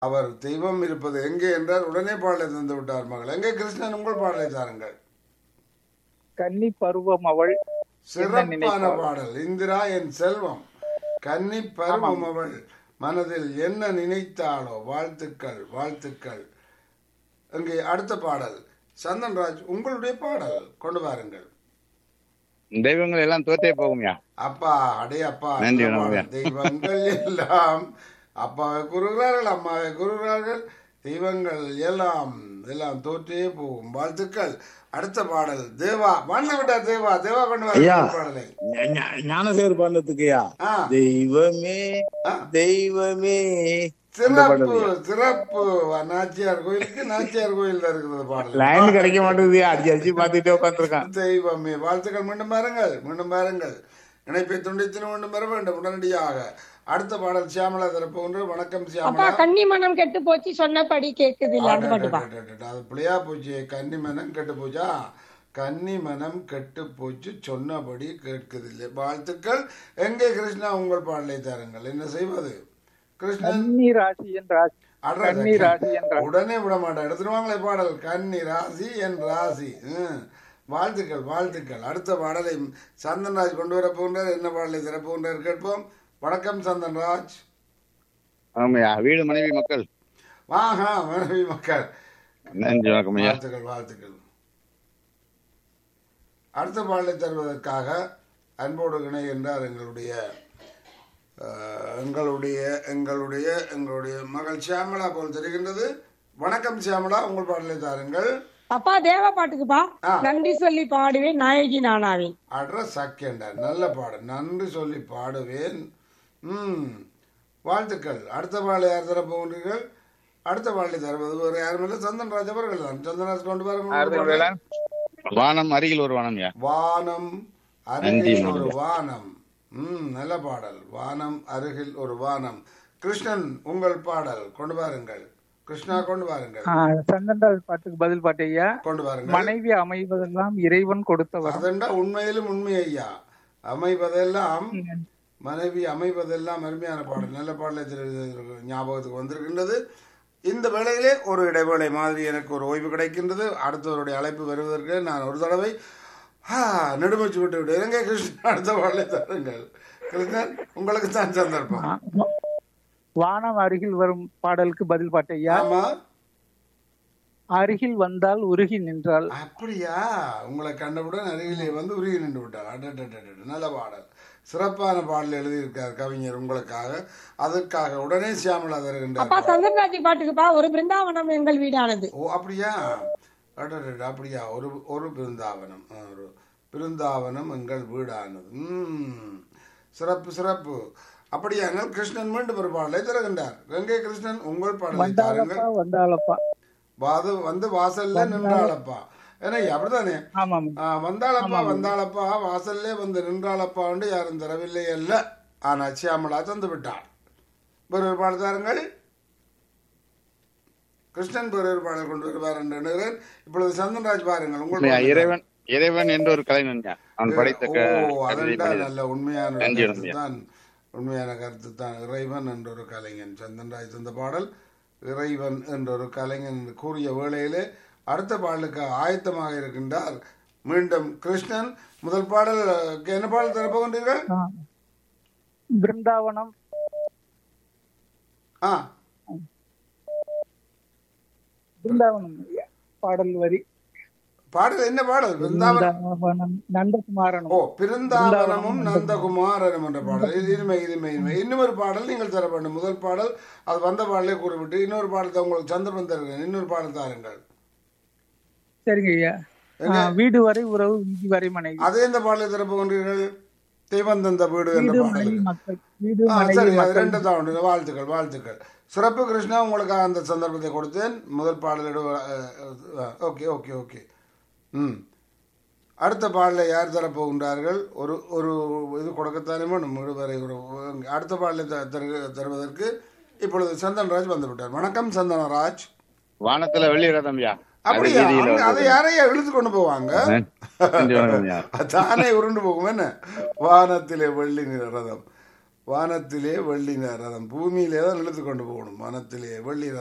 அவர் தெய்வம் இருப்பது எங்கே என்றால் உடனே பாடலை தந்து விட்டார் மகள் எங்கே கிருஷ்ணன் உங்கள் பாடலை தாருங்கள் கன்னி பருவம் அவள் சிறப்பான நினைப்பாள்? பாடல் இந்திரா என் செல்வம் கன்னி பருவம் அவள் மனதில் என்ன நினைத்தாளோ வாழ்த்துக்கள் வாழ்த்துக்கள் இங்கே அடுத்த பாடல் சந்தன்ராஜ் உங்களுடைய பாடல் கொண்டு வாருங்கள் தெய்வங்கள் எல்லாம் தோத்தே போகும்யா அப்பா அடே அப்பா நன்றி, நல்ல வணக்கம். பாடல். தெய்வங்கள் எல்லாம் அப்பாவை கூறுகிறார்கள் அம்மாவை கூறுகிறார்கள் தெய்வங்கள் எல்லாம் எல்லாம் தோற்றே போகும் வாழ்த்துக்கள் அடுத்த பாடல் தேவா வாழ்ந்து விட்டார் தேவா தேவா கொண்டு ஐயா. வர பாடலை ஞா- ஞானசேகர் பாண்டத்துக்குயா ஆ. தெய்வமே ஆ. தெய்வமே சிறப்பு சிறப்பு நாச்சியார் கோயிலுக்கு நாச்சியார் கோயில் இருக்கிறது பாடல் லைன் கிடைக்க மாட்டேங்குதுயா அடிச்சு அடிச்சு பாத்துட்டே உட்காந்துருக்கான் தெய்வமே வாழ்த்துக்கள் மீண்டும் பாருங்கள் மீண்டும் பாருங்கள் இணைப்பை துண்டித்து மீண்டும் பெற வேண்டும் உடனடியாக அடுத்த பாடல் சியாமலா தரப்போன்று வணக்கம் அப்பா சியாமலா கன்னி மனம் கெட்டு போச்சு சொன்னபடி கேக்குது இல்ல அந்த பாட்டுப்பா அடடடடடட, அது புளியா போச்சு கன்னி மனம் கெட்டு போச்சா கன்னி மனம் கெட்டு போச்சு சொன்னபடி கேட்குதில்லை வாழ்த்துக்கள் எங்கே கிருஷ்ணா உங்கள் பாடலை தாருங்கள் என்ன செய்வது கிருஷ்ணன் கன்னி ராசி என் ராசி அடடட, கன்னி ராசி என் ராசி உடனே விட மாட்டேன் எடுத்துருவாங்களே பாடல் கன்னி ராசி என் ராசி ம். வாழ்த்துக்கள் வாழ்த்துக்கள் அடுத்த பாடலை சந்தன்ராஜ் கொண்டு வர போகின்றார் என்ன பாடலை திறப்புகின்றார் கேட்போம் வணக்கம் சந்தன்ராஜ் ஆமாய்யா வீடு மனைவி மக்கள் வாஹா மனைவி மக்கள் நன்றி வணக்கம் ஐயா வாழ்த்துக்கள் வாழ்த்துக்கள் அடுத்த பாடலை தருவதற்காக அன்போடு இணைகின்றார் எங்களுடைய அஹ், எங்களுடைய எங்களுடைய எங்களுடைய மகள் சியாமலா போல் தெரிகின்றது வணக்கம் சியாமலா உங்கள் பாடலை தாருங்கள் அப்பா தேவ பாட்டுக்குப்பா ஆ. நன்றி சொல்லி பாடுவேன் நாயகி நானாவேன் அட்ரஸ் சக்கேண்டர் நல்ல பாடு நன்றி சொல்லி பாடுவேன் ம் வாழ்த்துக்கள் அடுத்த பாடலை யார் தர போகின்றீர்கள் அடுத்த பாடலை தருவது வேறு யாரும் இல்லை சந்தன் ராஜ் அவர்கள் தான் சந்தன்ராஜ் கொண்டு பாருங்க வானம் அருகில் ஒரு வானம்யா வானம் நன்றி, அருகில் ஒரு நன்றி. வானம் ம் நல்ல பாடல் வானம் அருகில் ஒரு வானம் கிருஷ்ணன் உங்கள் பாடல் கொண்டு வாருங்கள் கிருஷ்ணா கொண்டு வாருங்கள் ஆ, சந்தன்ராஜ் பாட்டுக்கு பதில் பாட்டு ஐயா கொண்டு வாருங்கள் மனைவி அமைவதெல்லாம் இறைவன் கொடுத்த வரம் அதெண்டா உண்மையிலும் உண்மை ஐயா அமைவதெல்லாம் மனைவி அமைவதெல்லாம் அருமையான பாடல் நல்ல பாடலை திரு- ஞாபகத்துக்கு வந்திருக்கின்றது இந்த வேளையிலே ஒரு இடைவேளை மாதிரி எனக்கு ஒரு ஓய்வு கிடைக்கின்றது அடுத்தவருடைய அழைப்பு வருவதற்கு நான் ஒரு தடவை ஆ, நெடுமூச்சு விட்டு விட்டு இலங்கை கிருஷ்ணன் அடுத்த பாடலை தருங்கள் கிருஷ்ணன் உங்களுக்கு தான் சந்தர்ப்பம் ஆ, வானம் அருகில் வரும் பாடலுக்கு பதில் பாட்டு ஐயா ஆமா அருகில் வந்தால் உருகி நின்றால் அப்படியா உங்களை கண்டவுடன் அருகிலே வந்து உருகி நின்று விட்டார் அடடடடட, நல்ல பாடல் சிறப்பான பாடல் எழுதியிருக்கார் கவிஞர் உங்களுக்காக அதற்காக உடனே சியாமலா அப்பா தருகின்றார் சந்தன்ராஜ் பாட்டுக்குப்பா ஒரு பிருந்தாவனம் எங்கள் வீடானது ஓ அப்படியா அடடட, அப்படியா ஒரு ஒரு பிருந்தாவனம் ஆ, ஒரு பிருந்தாவனம் எங்கள் வீடானது ம் சிறப்பு சிறப்பு அப்படியானால் கிருஷ்ணன் மீண்டும் ஒரு பாடலை தருகின்றார் கங்கை கிருஷ்ணன் உங்கள் பாடலை தாருங்கள் வந்தாலப்பா வந்தாலப்பா வாது வந்து வாசல்ல நின்றாளப்பா ஏன்னா அப்படிதானே ஆமாம் ஆ, வந்தாளப்பா வந்தாளப்பா வாசல்லே வந்து நின்றாளப்பாண்டு யாரும் தரவில்லை அல்ல ஆனா சியாமலா தந்து விட்டார் வேறு ஒரு பாடல் தாருங்கள் கிருஷ்ணன் வேறு ஒரு பாடல் கொண்டு வருவார் என்று எண்ணுகிறேன் இப்பொழுது சந்தன்ராஜ் பாருங்கள் உங்கள் ஐயா, பாடல் இறைவன் இறைவன் என்ற ஒரு கலைஞன்யா அவன் படைத்த க- ஓ கவிதை அதென்றா மனிதன். நல்ல உண்மையான ஒரு நன்றி, கருத்து நன்றி. தான் உண்மையான கருத்து தான் இறைவன் என்ற ஒரு கலைஞன் சந்தன்ராஜ் தந்த பாடல் இறைவன் என்ற ஒரு கலைஞன் என்று கூறிய வேளையிலே அடுத்த பாடலுக்கு ஆயத்தமாக இருக்கின்றார் மீண்டும் கிருஷ்ணன் முதல் பாடல் அஹ், என்ன பாடல் தரப்போகின்றீர்கள் ஆ. பிருந்தாவனம் ஆ பிருந்தாவனம் ஐயா. பாடல் வரி பாடல் என்ன பாடல் பிருந்தாவனம் பிருந்தாவனம் நந்தகுமாரனும் ஓ பிருந்தாவனமும் நந்தகுமாரனும் என்ற பாடல் இது இனிமை இனிமை இனிமை இன்னொரு பாடல் நீங்கள் தர வேண்டும் முதல் பாடல் அது வந்த பாடலே கூறிவிட்டு இன்னொரு பாடல் தான் உங்களுக்கு சந்தர்ப்பம் தருகிறேன் இன்னொரு பாடல் தாருங்கள் சரிங்க ஐயா ஆ, வீடு வரை உறவு வீதி வரை மனைவி அதே இந்த பாடலை திறப்புகின்றீர்கள் தெய்வம் தந்த வீடு என்ற வீடு பாடல் மனைவி மக்கள் வீடு ஆ, மனைவி சரி அது மக்கள் ரெண்டு தான் உண்டு வாழ்த்துக்கள் வாழ்த்துக்கள் சிறப்பு கிருஷ்ணா உங்களுக்கு அந்த சந்தர்ப்பத்தை கொடுத்தேன் முதல் பாடலிட ஓகே ஓகே ஓகே ம் அடுத்த பாடலை யார் தரப்போகின்றார்கள் ஒரு ஒரு இது கொடுக்கத்தானே வேணும் வரை ஒரு அடுத்த பாடலை த- தரு- தருவதற்கு இப்பொழுது சந்தனராஜ் வந்து விட்டார் வணக்கம் சந்தனராஜ் வானத்துல வெள்ளி ரதம்யா அது அப்படியா வீதியில அங்க- அதை வந்தது. யாரையா இழுத்து கொண்டு போவாங்க நன்றி வணக்கம்யா தானே உருண்டு போகும் என்ன வானத்திலே வெள்ளி நிற ரதம் வானத்திலே வெள்ளி ரதம் பூமியிலே தான் இழுத்து கொண்டு போகணும் வானத்திலே வெள்ளி ரதம்